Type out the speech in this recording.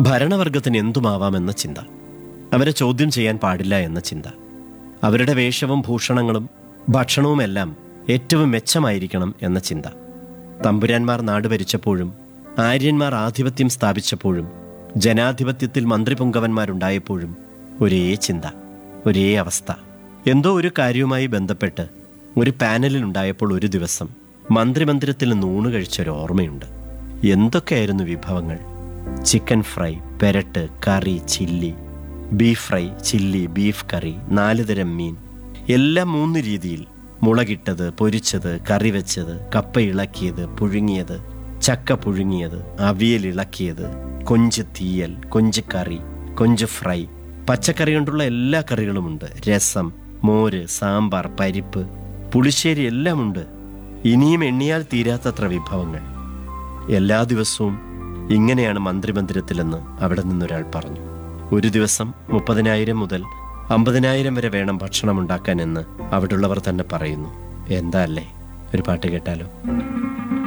ഭരണവർഗത്തിന് എന്തുമാവാമെന്ന ചിന്ത അവരെ ചോദ്യം ചെയ്യാൻ പാടില്ല എന്ന ചിന്ത അവരുടെ വേഷവും ഭൂഷണങ്ങളും ഭക്ഷണവുമെല്ലാം ഏറ്റവും മെച്ചമായിരിക്കണം എന്ന ചിന്ത തമ്പുരാന്മാർ നാട് ഭരിച്ചപ്പോഴും ആര്യന്മാർ ആധിപത്യം സ്ഥാപിച്ചപ്പോഴും ജനാധിപത്യത്തിൽ മന്ത്രിപുങ്കവന്മാരുണ്ടായപ്പോഴും ഒരേ ചിന്ത ഒരേ അവസ്ഥ എന്തോ ഒരു കാര്യവുമായി ബന്ധപ്പെട്ട് ഒരു പാനലിൽ ഉണ്ടായപ്പോൾ ഒരു ദിവസം മന്ത്രിമന്ദിരത്തിൽ നൂണ് കഴിച്ചൊരു ഓർമ്മയുണ്ട് എന്തൊക്കെയായിരുന്നു വിഭവങ്ങൾ ചിക്കൻ ഫ്രൈ പെരട്ട് കറി chilli beef fry chilli beef കറി നാല് തരം മീൻ എല്ലാം മൂന്ന് രീതിയിൽ മുളകിട്ടത് പൊരിച്ചത് കറി വെച്ചത് കപ്പ ഇളക്കിയത് പുഴുങ്ങിയത് ചക്ക പുഴുങ്ങിയത് അവിയൽ ഇളക്കിയത് കൊഞ്ച് തീയൽ കൊഞ്ച് കറി കൊഞ്ച് ഫ്രൈ പച്ചക്കറി കൊണ്ടുള്ള എല്ലാ കറികളുമുണ്ട് രസം മോര് സാമ്പാർ പരിപ്പ് പുളിശ്ശേരി എല്ലാമുണ്ട് ഇനിയും എണ്ണിയാൽ തീരാത്തത്ര വിഭവങ്ങൾ എല്ലാ ദിവസവും ഇങ്ങനെയാണ് മന്ത്രിമന്ദിരത്തിലെന്ന് അവിടെ നിന്നൊരാൾ പറഞ്ഞു ഒരു ദിവസം മുപ്പതിനായിരം മുതൽ അമ്പതിനായിരം വരെ വേണം ഭക്ഷണം ഉണ്ടാക്കാൻ എന്ന് അവിടെയുള്ളവർ തന്നെ പറയുന്നു എന്താ അല്ലേ ഒരു പാട്ട് കേട്ടാലോ